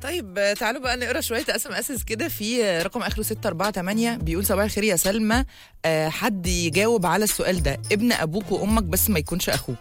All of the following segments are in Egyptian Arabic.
طيب آه، تعالوا بقى نقرا شويه اسم اسس كده في آه، رقم اخره 648 بيقول صباح الخير يا سلمى آه، حد يجاوب على السؤال ده ابن ابوك وامك بس ما يكونش اخوك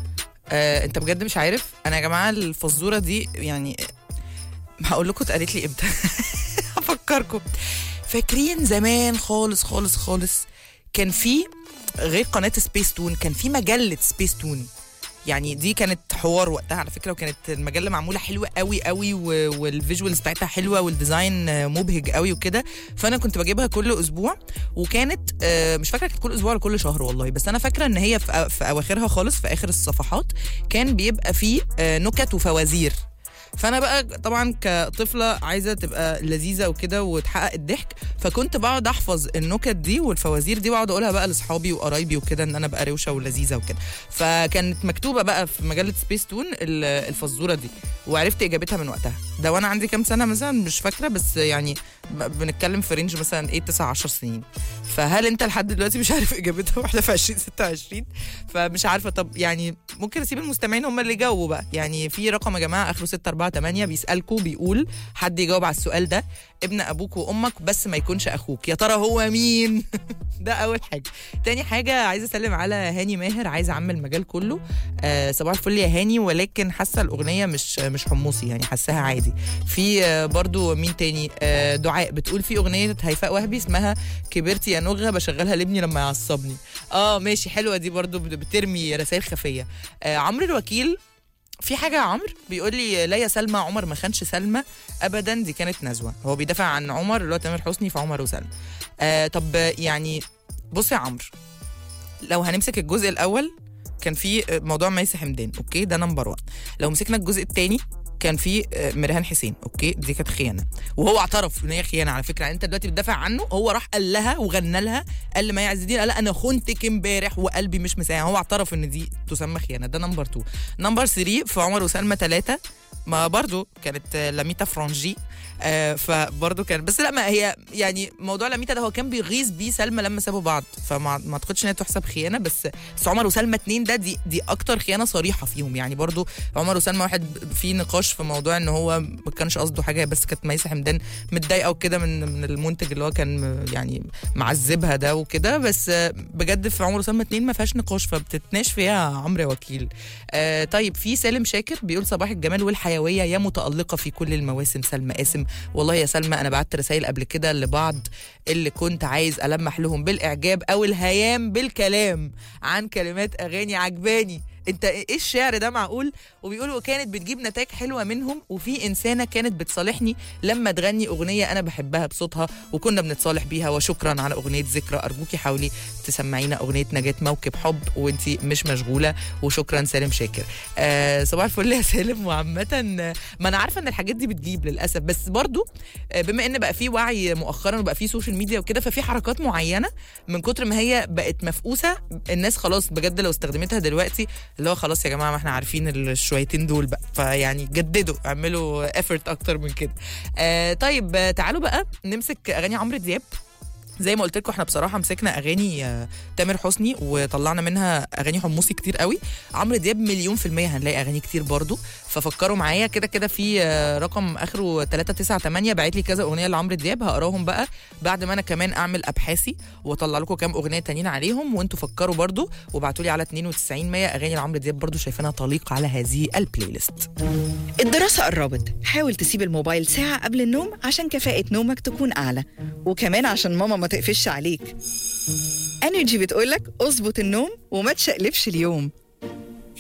آه، انت بجد مش عارف انا يا جماعه الفزوره دي يعني هقول لكم اتقالت لي امتى هفكركم فاكرين زمان خالص خالص خالص كان في غير قناه سبيس تون كان في مجله سبيس تون يعني دي كانت حوار وقتها على فكره وكانت المجله معموله حلوه قوي قوي و- والفيجوالز بتاعتها حلوه والديزاين آه، مبهج قوي وكده فانا كنت بجيبها كل اسبوع وكانت آه، مش فاكره كانت كل اسبوع ولا كل شهر والله بس انا فاكره ان هي في أ- في اواخرها خالص في اخر الصفحات كان بيبقى فيه آه، نكت وفوازير فانا بقى طبعا كطفله عايزه تبقى لذيذه وكده وتحقق الضحك فكنت بقعد احفظ النكت دي والفوازير دي واقعد اقولها بقى لاصحابي وقرايبي وكده ان انا بقى روشه ولذيذه وكده فكانت مكتوبه بقى في مجله سبيس تون ال- الفزوره دي وعرفت اجابتها من وقتها ده وانا عندي كام سنه مثلا مش فاكره بس يعني ب- بنتكلم في رينج مثلا 8 9 10 سنين فهل انت لحد دلوقتي مش عارف اجابتها واحنا في 2026 فمش عارفه طب يعني ممكن اسيب المستمعين هم اللي يجاوبوا بقى يعني في رقم يا جماعه اخره 648 بيسالكوا بيقول حد يجاوب على السؤال ده ابن ابوك وامك بس ما يكونش اخوك يا ترى هو مين ده اول حاجه تاني حاجه عايزه اسلم على هاني ماهر عايزه اعمل المجال كله آه صباح الفل يا هاني ولكن حاسه الاغنيه مش مش حمصي يعني حاساها عادي في آه برضو مين تاني آه دعاء بتقول في اغنيه هيفاء وهبي اسمها كبرت يا نغه بشغلها لابني لما يعصبني اه ماشي حلوه دي برضو بت- بترمي رسائل خفيه آه عمرو الوكيل في حاجه يا عمرو بيقول لي لا يا سلمى عمر ما خانش سلمى ابدا دي كانت نزوه هو بيدافع عن عمر اللي هو تامر حسني في عمر وسلمى آه طب آه، يعني بص يا عمرو لو هنمسك الجزء الاول كان في آه، موضوع ميس حمدان اوكي ده نمبر 1 لو مسكنا الجزء الثاني كان في آه، مرهان حسين اوكي دي كانت خيانه وهو اعترف ان هي خيانه على فكره يعني انت دلوقتي بتدافع عنه هو راح قال لها وغنى لها قال لمي عز الدين قال لها انا خنتك امبارح وقلبي مش مساعد هو اعترف ان دي تسمى خيانه ده نمبر 2 نمبر 3 في عمر وسلمى 3 ما برضو كانت آه، لاميتا فرانجي آه فبرضه كان بس لا ما هي يعني موضوع لاميتا ده هو كان بيغيظ بيه سلمى لما سابوا بعض فما ما اعتقدش ان هي تحسب خيانه بس بس عمر وسلمى اتنين ده دي دي اكتر خيانه صريحه فيهم يعني برضه عمر وسلمى واحد في نقاش في موضوع ان هو ما كانش قصده حاجه بس كانت ميسه حمدان متضايقه وكده من من المنتج اللي هو كان يعني معذبها ده وكده بس آه، بجد في عمر وسلمى اتنين ما فيهاش نقاش فبتتناش فيها عمرو يا وكيل آه طيب في سالم شاكر بيقول صباح الجمال والحيويه يا متالقه في كل المواسم سلمى قاسم والله يا سلمى انا بعت رسائل قبل كده لبعض اللي كنت عايز المح لهم بالاعجاب او الهيام بالكلام عن كلمات اغاني عجباني انت ايه الشعر ده معقول وبيقولوا كانت بتجيب نتائج حلوه منهم وفي انسانه كانت بتصالحني لما تغني اغنيه انا بحبها بصوتها وكنا بنتصالح بيها وشكرا على اغنيه ذكرى ارجوكي حاولي تسمعينا اغنيه نجاه موكب حب وانت مش مشغوله وشكرا سالم شاكر آه صباح الفل يا سالم وعامه آه، ما انا عارفه ان الحاجات دي بتجيب للاسف بس برضو آه، بما ان بقى في وعي مؤخرا وبقى في سوشيال ميديا وكده ففي حركات معينه من كتر ما هي بقت مفقوسه الناس خلاص بجد لو استخدمتها دلوقتي اللي هو خلاص يا جماعه ما احنا عارفين الشويتين دول بقى فيعني جددوا اعملوا افورت اكتر من كده آه طيب آه، تعالوا بقى نمسك اغاني عمرو دياب زي ما قلت لكم احنا بصراحه مسكنا اغاني آه، تامر حسني وطلعنا منها اغاني حمصي كتير قوي عمرو دياب مليون في الميه هنلاقي اغاني كتير برضو ففكروا معايا كده كده في آه، رقم اخره 398 بعت لي كذا اغنيه لعمرو دياب هقراهم بقى بعد ما انا كمان اعمل ابحاثي واطلع لكم كام اغنيه تانيين عليهم وانتوا فكروا برضو وابعتوا لي على 92 100 اغاني لعمرو دياب برضو شايفينها تليق على هذه البلاي ليست الدراسة قربت حاول تسيب الموبايل ساعة قبل النوم عشان كفاءة نومك تكون أعلى وكمان عشان ماما ما تقفش عليك انرجي بتقولك اظبط النوم وما تشقلبش اليوم